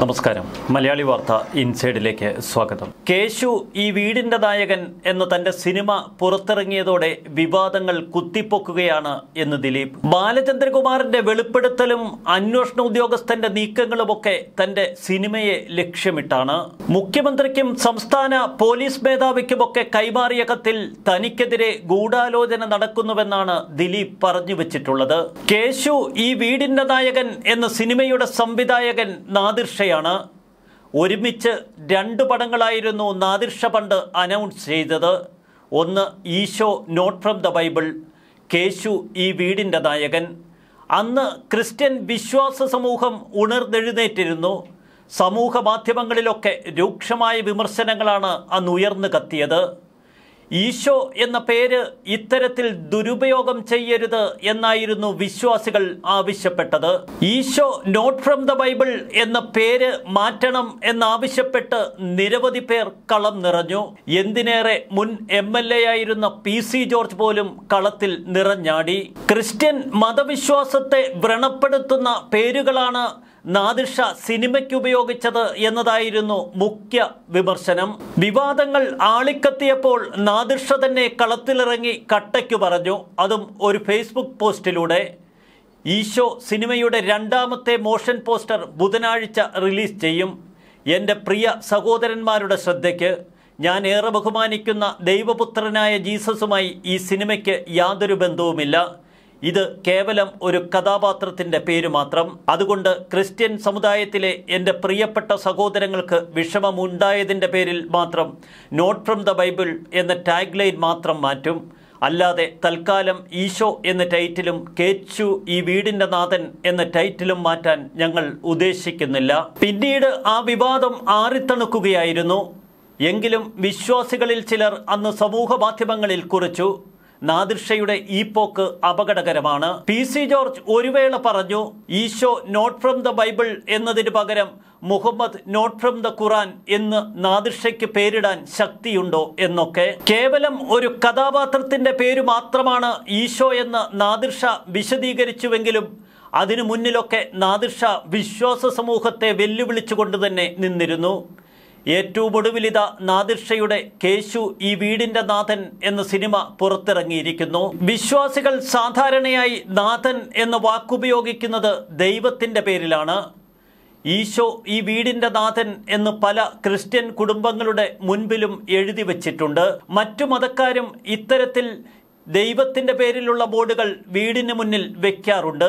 നമസ്കാരം മലയാളി വാർത്ത ഇൻസൈഡിലേക്ക് സ്വാഗതം കേശു ഈ വീടിന്റെ നായകൻ എന്ന തന്റെ സിനിമ പുറത്തിറങ്ങിയതോടെ വിവാദങ്ങൾ കുത്തിപ്പൊക്കുകയാണ് എന്ന് ദിലീപ് ബാലചന്ദ്രകുമാറിന്റെ വെളിപ്പെടുത്തലും അന്വേഷണ ഉദ്യോഗസ്ഥന്റെ നീക്കങ്ങളുമൊക്കെ തന്റെ സിനിമയെ ലക്ഷ്യമിട്ടാണ് മുഖ്യമന്ത്രിക്കും സംസ്ഥാന പോലീസ് മേധാവിക്കുമൊക്കെ കൈമാറിയ കത്തിൽ തനിക്കെതിരെ ഗൂഢാലോചന നടക്കുന്നുവെന്നാണ് ദിലീപ് പറഞ്ഞു വെച്ചിട്ടുള്ളത് കേശു ഈ വീടിന്റെ നായകൻ എന്ന സിനിമയുടെ സംവിധായകൻ നാദിർഷയാണ് ഒരുമിച്ച് രണ്ട് പടങ്ങളായിരുന്നു നാദിർഷ പണ്ട് അനൗൺസ് ചെയ്തത് ഒന്ന് Eesho not from the Bible Keshu ഈ വീടിൻ്റെ നായകൻ അന്ന് ക്രിസ്ത്യൻ വിശ്വാസ സമൂഹം ഉണർന്നെഴുന്നേറ്റിരുന്നു സമൂഹ മാധ്യമങ്ങളിലൊക്കെ രൂക്ഷമായ വിമർശനങ്ങളാണ് അന്ന് ഉയർന്നു കത്തിയത് ഈശോ എന്ന പേര് ഇത്തരത്തിൽ ദുരുപയോഗം ചെയ്യരുത് എന്നായിരുന്നു വിശ്വാസികൾ ആവശ്യപ്പെട്ടത് Eesho not from the Bible എന്ന പേര് മാറ്റണം എന്നാവശ്യപ്പെട്ട് നിരവധി പേർ കളം നിറഞ്ഞു എന്തിനേറെ മുൻ എം എൽ എ ആയിരുന്ന പി സി ജോർജ് പോലും കളത്തിൽ നിറഞ്ഞാടി ക്രിസ്ത്യൻ മതവിശ്വാസത്തെ വ്രണപ്പെടുത്തുന്ന പേരുകളാണ് നാദിഷ സിനിമയ്ക്ക് ഉപയോഗിച്ചത് എന്നതായിരുന്നു മുഖ്യ വിമർശനം വിവാദങ്ങൾ ആളിക്കത്തിയപ്പോൾ നാദിഷ തന്നെ കളത്തിലിറങ്ങി കട്ടയ്ക്കു പറഞ്ഞു അതും ഒരു ഫേസ്ബുക്ക് പോസ്റ്റിലൂടെ ഈശോ സിനിമയുടെ രണ്ടാമത്തെ മോഷൻ പോസ്റ്റർ ബുധനാഴ്ച റിലീസ് ചെയ്യും എൻ്റെ പ്രിയ സഹോദരന്മാരുടെ ശ്രദ്ധയ്ക്ക് ഞാൻ ഏറെ ബഹുമാനിക്കുന്ന ദൈവപുത്രനായ ജീസസുമായി ഈ സിനിമയ്ക്ക് യാതൊരു ബന്ധവുമില്ല ഇത് കേവലം ഒരു കഥാപാത്രത്തിൻ്റെ പേര് മാത്രം അതുകൊണ്ട് ക്രിസ്ത്യൻ സമുദായത്തിലെ എൻ്റെ പ്രിയപ്പെട്ട സഹോദരങ്ങൾക്ക് വിഷമമുണ്ടായതിൻ്റെ പേരിൽ മാത്രം നോട്ട് ഫ്രം ദ ബൈബിൾ എന്ന ടാഗ് ലൈൻ മാത്രം മാറ്റും അല്ലാതെ തൽക്കാലം ഈശോ എന്ന ടൈറ്റിലും കേച്ചു ഈ വീടിൻ്റെ നാഥൻ എന്ന ടൈറ്റിലും മാറ്റാൻ ഞങ്ങൾ ഉദ്ദേശിക്കുന്നില്ല പിന്നീട് ആ വിവാദം ആറിത്തണുക്കുകയായിരുന്നു എങ്കിലും വിശ്വാസികളിൽ ചിലർ അന്ന് സമൂഹ മാധ്യമങ്ങളിൽ കുറിച്ചു നാദിർഷയുടെ ഈ പോക്ക് അപകടകരമാണ് പി സി ജോർജ് ഒരു വേള പറഞ്ഞു Eesho not from the Bible എന്നതിന് പകരം Muhammad not from the Quran എന്ന് നാദിർഷയ്ക്ക് പേരിടാൻ ശക്തിയുണ്ടോ എന്നൊക്കെ കേവലം ഒരു കഥാപാത്രത്തിന്റെ പേര് മാത്രമാണ് ഈശോ എന്ന് നാദിർഷ വിശദീകരിച്ചുവെങ്കിലും അതിനു മുന്നിലൊക്കെ നാദിർഷ വിശ്വാസ സമൂഹത്തെ വെല്ലുവിളിച്ചുകൊണ്ട് തന്നെ നിന്നിരുന്നു ഏറ്റവും ഒടുവിലിത നാദിർഷയുടെ കേശു ഈ വീടിന്റെ നാഥൻ എന്ന സിനിമ പുറത്തിറങ്ങിയിരിക്കുന്നു വിശ്വാസികൾ സാധാരണയായി നാഥൻ എന്ന വാക്കുപയോഗിക്കുന്നത് ദൈവത്തിന്റെ പേരിലാണ് ഈശോ ഈ വീടിന്റെ നാഥൻ എന്ന് പല ക്രിസ്ത്യൻ കുടുംബങ്ങളുടെ മുൻപിലും എഴുതി വച്ചിട്ടുണ്ട് മറ്റു മതക്കാരും ഇത്തരത്തിൽ ദൈവത്തിന്റെ പേരിലുള്ള ബോർഡുകൾ വീടിന് മുന്നിൽ വെക്കാറുണ്ട്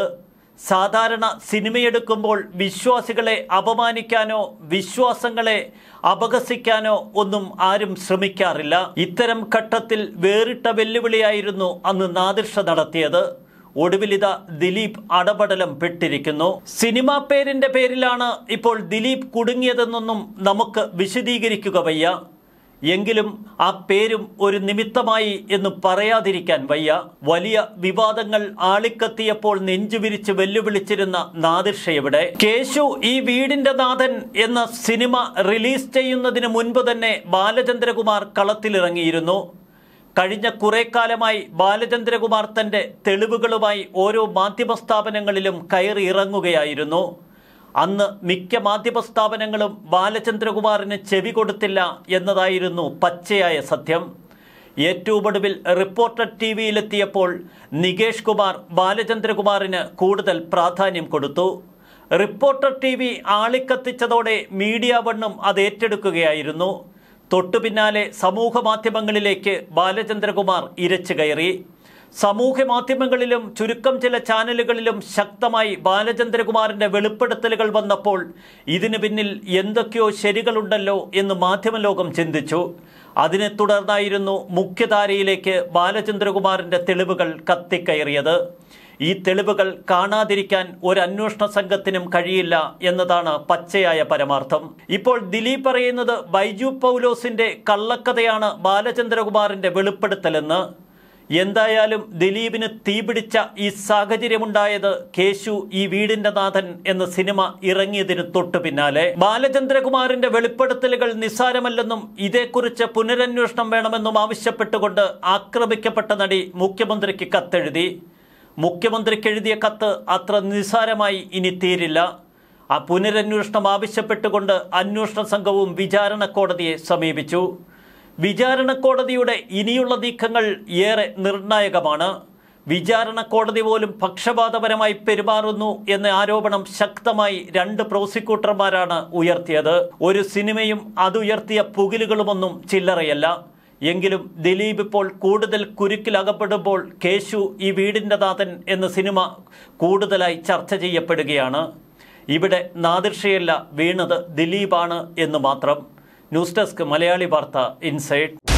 സാധാരണ സിനിമയെടുക്കുമ്പോൾ വിശ്വാസികളെ അപമാനിക്കാനോ വിശ്വാസങ്ങളെ അപകസിക്കാനോ ഒന്നും ആരും ശ്രമിക്കാറില്ല ഇത്തരം ഘട്ടത്തിൽ വേറിട്ട വെല്ലുവിളിയായിരുന്നു അന്ന് നാദിർഷ നടത്തിയത് ഒടുവിലിത ദിലീപ് അടപടലം പെട്ടിരിക്കുന്നു സിനിമാ പേരിന്റെ പേരിലാണ് ഇപ്പോൾ ദിലീപ് കുടുങ്ങിയതെന്നൊന്നും നമുക്ക് വിശദീകരിക്കുക വയ്യ എങ്കിലും ആ പേരും ഒരു നിമിത്തമായി എന്ന് പറയാതിരിക്കാൻ വയ്യ വലിയ വിവാദങ്ങൾ ആളിക്കത്തിയപ്പോൾ നെഞ്ചുവിരിച്ച് വെല്ലുവിളിച്ചിരുന്ന നാദിർഷയുടെ കേശു ഈ വീടിന്റെ നാഥൻ എന്ന സിനിമ റിലീസ് ചെയ്യുന്നതിന് മുൻപ് തന്നെ ബാലചന്ദ്രകുമാർ കളത്തിലിറങ്ങിയിരുന്നു കഴിഞ്ഞ കുറെ കാലമായി ബാലചന്ദ്രകുമാർ തന്റെ തെളിവുകളുമായി ഓരോ മാധ്യമ സ്ഥാപനങ്ങളിലും കയറി ഇറങ്ങുകയായിരുന്നു അന്ന് മിക്ക മാധ്യമ സ്ഥാപനങ്ങളും ബാലചന്ദ്രകുമാറിന് ചെവി കൊടുത്തില്ല എന്നതായിരുന്നു പച്ചയായ സത്യം ഏറ്റവും ഒടുവിൽ റിപ്പോർട്ടർ ടി വിയിലെത്തിയപ്പോൾ നികേഷ് കുമാർ ബാലചന്ദ്രകുമാറിന് കൂടുതൽ പ്രാധാന്യം കൊടുത്തു റിപ്പോർട്ടർ ടി വി ആളിക്കത്തിച്ചതോടെ മീഡിയ വണ്ണും അത് ഏറ്റെടുക്കുകയായിരുന്നു തൊട്ടു പിന്നാലെ സമൂഹ മാധ്യമങ്ങളിലേക്ക് ബാലചന്ദ്രകുമാർ ഇരച്ചു കയറി സമൂഹ മാധ്യമങ്ങളിലും ചുരുക്കം ചില ചാനലുകളിലും ശക്തമായി ബാലചന്ദ്രകുമാറിന്റെ വെളിപ്പെടുത്തലുകൾ വന്നപ്പോൾ ഇതിനു പിന്നിൽ എന്തൊക്കെയോ ശരികളുണ്ടല്ലോ എന്ന് മാധ്യമലോകം ചിന്തിച്ചു അതിനെ തുടർന്നായിരുന്നു മുഖ്യധാരയിലേക്ക് ബാലചന്ദ്രകുമാറിന്റെ തെളിവുകൾ കത്തിക്കയറിയത് ഈ തെളിവുകൾ കാണാതിരിക്കാൻ ഒരു അന്വേഷണ സംഘത്തിനും കഴിയില്ല എന്നതാണ് പച്ചയായ പരമാർത്ഥം ഇപ്പോൾ ദിലീപ് പറയുന്നത് ബൈജു പൗലോസിന്റെ കള്ളക്കഥയാണ് ബാലചന്ദ്രകുമാറിന്റെ വെളിപ്പെടുത്തലെന്ന് എന്തായാലും ദിലീപിന് തീപിടിച്ച ഈ സാഹചര്യമുണ്ടായത് കേശു ഈ വീടിന്റെ നാഥൻ എന്ന സിനിമ ഇറങ്ങിയതിന് തൊട്ടു പിന്നാലെ ബാലചന്ദ്രകുമാറിന്റെ വെളിപ്പെടുത്തലുകൾ നിസ്സാരമല്ലെന്നും ഇതേക്കുറിച്ച് പുനരന്വേഷണം വേണമെന്നും ആവശ്യപ്പെട്ടുകൊണ്ട് ആക്രമിക്കപ്പെട്ട നടി മുഖ്യമന്ത്രിക്ക് കത്തെഴുതി മുഖ്യമന്ത്രിക്ക് എഴുതിയ കത്ത് അത്ര നിസ്സാരമായി ഇനി തീരില്ല ആ പുനരന്വേഷണം ആവശ്യപ്പെട്ടുകൊണ്ട് അന്വേഷണ സംഘവും വിചാരണ കോടതിയെ സമീപിച്ചു വിചാരണ കോടതിയുടെ ഇനിയുള്ള നീക്കങ്ങൾ ഏറെ നിർണായകമാണ് വിചാരണ കോടതി പോലും പക്ഷപാതപരമായി പെരുമാറുന്നു എന്ന ആരോപണം ശക്തമായി രണ്ട് പ്രോസിക്യൂട്ടർമാരാണ് ഉയർത്തിയത് ഒരു സിനിമയും അതുയർത്തിയ പുകിലുകളുമൊന്നും ചില്ലറയല്ല എങ്കിലും ദിലീപ് ഇപ്പോൾ കൂടുതൽ കുരുക്കിലകപ്പെടുമ്പോൾ കേശു ഈ വീടിൻ്റെ നാഥൻ എന്ന സിനിമ കൂടുതലായി ചർച്ച ചെയ്യപ്പെടുകയാണ് ഇവിടെ നാദിർഷയല്ല വീണത് ദിലീപാണ് എന്ന് മാത്രം ന്യൂസ് ഡെസ്ക് മലയാളി വാർത്ത ഇൻസൈഡ്